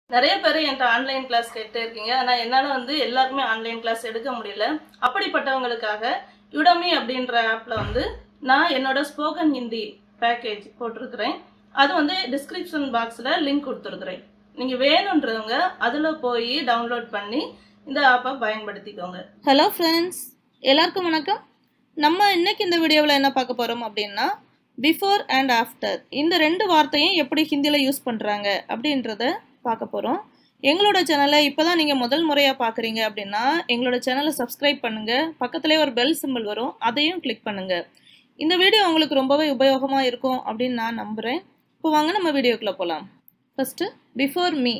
நிறைய பேர் என்கிட்ட ஆன்லைன் கிளாஸ் கேட்டே இருக்கீங்க ஆனால் என்னால் வந்து எல்லாருக்குமே ஆன்லைன் கிளாஸ் எடுக்க முடியல அப்படிப்பட்டவங்களுக்காக யுடமி அப்படின்ற ஆப்பில் வந்து நான் என்னோட ஸ்போக்கன் ஹிந்தி பேக்கேஜ் போட்டிருக்கிறேன் அது வந்து டிஸ்கிரிப்ஷன் பாக்ஸில் லிங்க் கொடுத்துருக்குறேன் நீங்கள் வேணுன்றவங்க அதில் போய் டவுன்லோட் பண்ணி இந்த ஆப்பை பயன்படுத்திக்கோங்க ஹலோ ஃப்ரெண்ட்ஸ் எல்லாருக்கும் வணக்கம் நம்ம இன்னைக்கு இந்த வீடியோவில் என்ன பார்க்க போகிறோம் அப்படின்னா பிஃபோர் அண்ட் ஆஃப்டர் இந்த ரெண்டு வார்த்தையும் எப்படி ஹிந்தியில் யூஸ் பண்ணுறாங்க அப்படின்றத பார்க்க போகிறோம் எங்களோட சேனலை இப்போ தான் நீங்கள் முதல் முறையாக பார்க்குறீங்க அப்படின்னா எங்களோட சேனலை சப்ஸ்கிரைப் பண்ணுங்கள் பக்கத்துலேயே ஒரு பெல் சிம்பிள் வரும் அதையும் கிளிக் பண்ணுங்கள் இந்த வீடியோ உங்களுக்கு ரொம்பவே உபயோகமாக இருக்கும் அப்படின்னு நான் நம்புகிறேன் இப்போ வாங்க நம்ம வீடியோக்குள்ளே போகலாம் first before me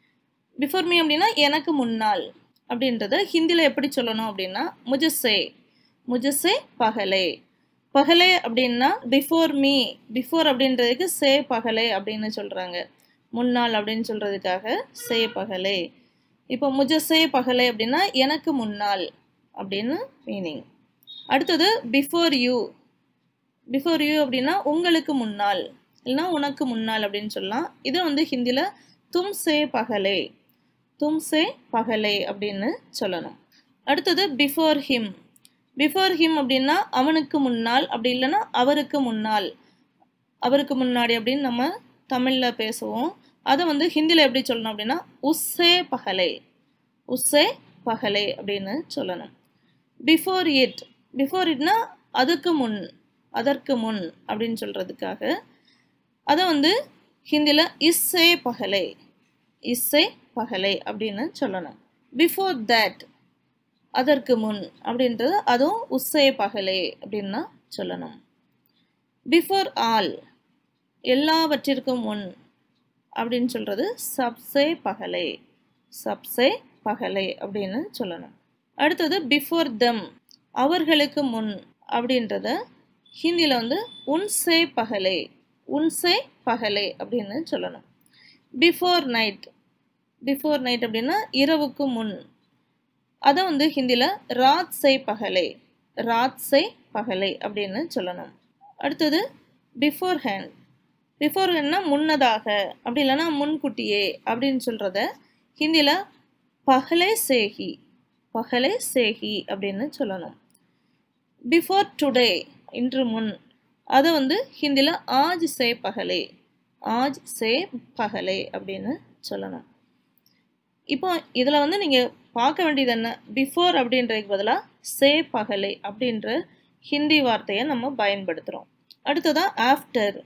before me அப்படின்னா எனக்கு முன்னால் அப்படின்றத ஹிந்தியில் எப்படி சொல்லணும் அப்படின்னா முஜசே முஜசே பகலே பகலே அப்படின்னா பிஃபோர் மீ பிஃபோர் அப்படின்றதுக்கு சே பகலே அப்படின்னு சொல்கிறாங்க முன்னால் அப்படின்னு சொல்கிறதுக்காக சே பகலே இப்போ முஜசே பகலே அப்படின்னா எனக்கு முன்னால் அப்படின்னு மீனிங் அடுத்தது பிஃபோர் யூ பிஃபோர் யூ அப்படின்னா உங்களுக்கு முன்னால் இல்லைன்னா உனக்கு முன்னால் அப்படின்னு சொல்லலாம் இது வந்து ஹிந்தியில் தும் சே பகலே தும் சே பகலே அப்படின்னு சொல்லணும் அடுத்தது பிஃபோர் ஹிம் பிஃபோர் ஹிம் அப்படின்னா அவனுக்கு முன்னால் அப்படி இல்லைன்னா அவருக்கு முன்னால் அவருக்கு முன்னாடி அப்படின்னு நம்ம தமிழில் பேசுவோம் அதை வந்து ஹிந்தியில் எப்படி சொல்லணும் அப்படின்னா உஸ்ஸே பகலே உஸ்ஸே பகலே அப்படின்னு சொல்லணும் பிஃபோர் இட் பிஃபோர் இட்னா அதுக்கு முன் அதற்கு முன் அப்படின்னு சொல்கிறதுக்காக அதை வந்து ஹிந்தியில் இஸ்ஸே பகலே இஸ்ஸே பகலே அப்படின்னு சொல்லணும் பிஃபோர் தேட் அதற்கு முன் அப்படின்றது அதுவும் உஸ்ஸே பகலே அப்படின்னா சொல்லணும் பிஃபோர் ஆல் எல்லாவற்றிற்கும் முன் அப்படின்னு சொல்கிறது சப்சே பகலே சப்சே பகலே அப்படின்னு சொல்லணும் அடுத்தது பிஃபோர் தம் அவர்களுக்கு முன் அப்படின்றத ஹிந்தியில் வந்து உன்சே பகலே உன்சே பகலே அப்படின்னு சொல்லணும் பிஃபோர் நைட் பிஃபோர் நைட் அப்படின்னா இரவுக்கு முன் அதை வந்து ஹிந்தியில் ராத் சே பகலே ராத் சே பகலே அப்படின்னு சொல்லணும் அடுத்தது பிஃபோர் ஹேண்ட் பிஃபோர் ஹேண்ட்னா முன்னதாக அப்படி இல்லைன்னா முன்கூட்டியே அப்படின்னு சொல்கிறத ஹிந்தியில் பகலே சேஹி பகலே சேஹி அப்படின்னு சொல்லணும் பிஃபோர் டுடே இன்று முன் அதை வந்து ஹிந்தியில் ஆஜ் சே பகலே ஆஜ் சே பகலே அப்படின்னு சொல்லணும் இப்போ இதில் வந்து நீங்கள் பார்க்க வேண்டியது என்ன பிஃபோர் அப்படின்றதுக்கு பதிலாக சே பகலே அப்படின்ற ஹிந்தி வார்த்தையை நம்ம பயன்படுத்துகிறோம் அடுத்ததான் ஆஃப்டர்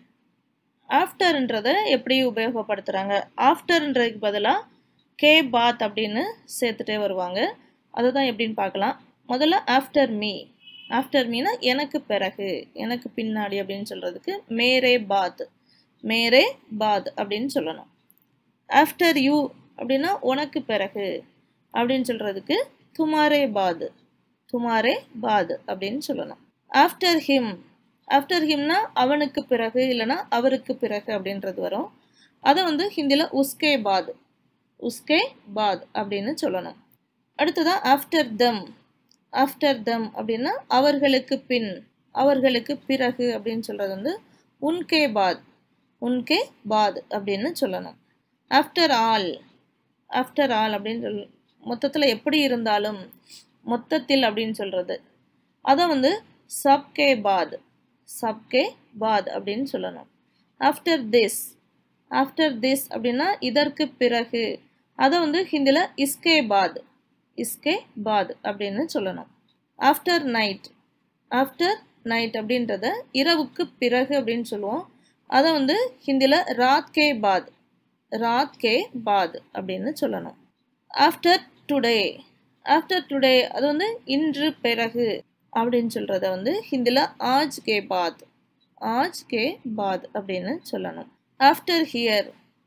ஆஃப்டர்ன்றதை எப்படி உபயோகப்படுத்துகிறாங்க ஆஃப்டர்ன்றதுக்கு பதிலாக கே பாத் அப்படின்னு சேர்த்துட்டே வருவாங்க அதுதான் எப்படின்னு பார்க்கலாம் முதல்ல ஆஃப்டர் மீ ஆஃப்டர் மீனா எனக்கு பிறகு எனக்கு பின்னாடி அப்படின்னு சொல்கிறதுக்கு மேரே பாத் மேரே பாத் அப்படின்னு சொல்லணும் ஆஃப்டர் யூ அப்படின்னா உனக்கு பிறகு அப்படின்னு சொல்கிறதுக்கு துமாரே பாத் துமாரே பாத் அப்படின்னு சொல்லணும் ஆஃப்டர் ஹிம் ஆஃப்டர் ஹிம்னா அவனுக்கு பிறகு இல்லைனா அவருக்கு பிறகு அப்படின்றது வரும் அதை வந்து ஹிந்தியில் உஸ்கே பாத் உஸ்கே பாத் அப்படின்னு சொல்லணும் அடுத்ததான் ஆஃப்டர் தம் ஆஃப்டர் தம் அப்படின்னா அவர்களுக்கு பின் அவர்களுக்கு பிறகு அப்படின்னு சொல்கிறது வந்து உன்கே பாத் உன்கே பாத் அப்படின்னு சொல்லணும் ஆஃப்டர் ஆல் ஆஃப்டர் ஆல் அப்படின்னு சொல் மொத்தத்தில் எப்படி இருந்தாலும் மொத்தத்தில் அப்படின்னு சொல்கிறது அதை வந்து சப்கே பாத் சப்கே பாத் அப்படின்னு சொல்லணும் ஆஃப்டர் திஸ் ஆஃப்டர் திஸ் அப்படின்னா இதற்கு பிறகு அதை வந்து ஹிந்தியில் இஸ்கே பாத் இஸ்கே பாத் அப்படின்னு சொல்லணும் ஆஃப்டர் நைட் ஆஃப்டர் நைட் அப்படின்றத இரவுக்கு பிறகு அப்படின்னு சொல்லுவோம் அதை வந்து ஹிந்தியில் ராத் கே பாத் ராத் கே பாத் அப்படின்னு சொல்லணும் ஆஃப்டர் டுடே ஆஃப்டர் டுடே அது வந்து இன்று பிறகு அப்படின்னு சொல்கிறத வந்து ஹிந்தியில் ஆஜ் கே பாத் ஆஜ் கே பாத் அப்படின்னு சொல்லணும் ஆஃப்டர் ஹியர்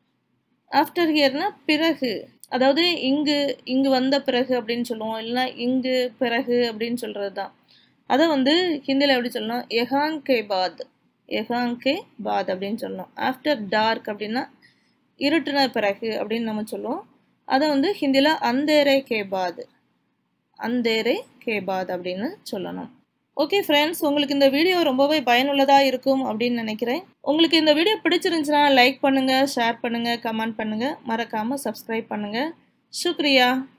ஆஃப்டர் ஹியர்னா பிறகு அதாவது இங்கு இங்கு வந்த பிறகு அப்படின்னு சொல்லுவோம் இல்லைன்னா இங்கு பிறகு அப்படின்னு சொல்கிறது தான் அதை வந்து ஹிந்தியில் எப்படி சொல்லணும் எஹாங் கே பாத் எஹாங் கே பாத் அப்படின்னு சொல்லணும் ஆஃப்டர் டார்க் அப்படின்னா இருட்டின பிறகு அப்படின்னு நம்ம சொல்லுவோம் அதை வந்து ஹிந்தியில் அந்தேரே கே பாத் அந்தேரே கே பாத் அப்படின்னு சொல்லணும் ஓகே ஃப்ரெண்ட்ஸ் உங்களுக்கு இந்த வீடியோ ரொம்பவே பயனுள்ளதாக இருக்கும் அப்படின்னு நினைக்கிறேன் உங்களுக்கு இந்த வீடியோ பிடிச்சிருந்துச்சுன்னா லைக் பண்ணுங்கள் ஷேர் பண்ணுங்கள் கமெண்ட் பண்ணுங்கள் மறக்காமல் சப்ஸ்கிரைப் பண்ணுங்கள் சுக்ரியா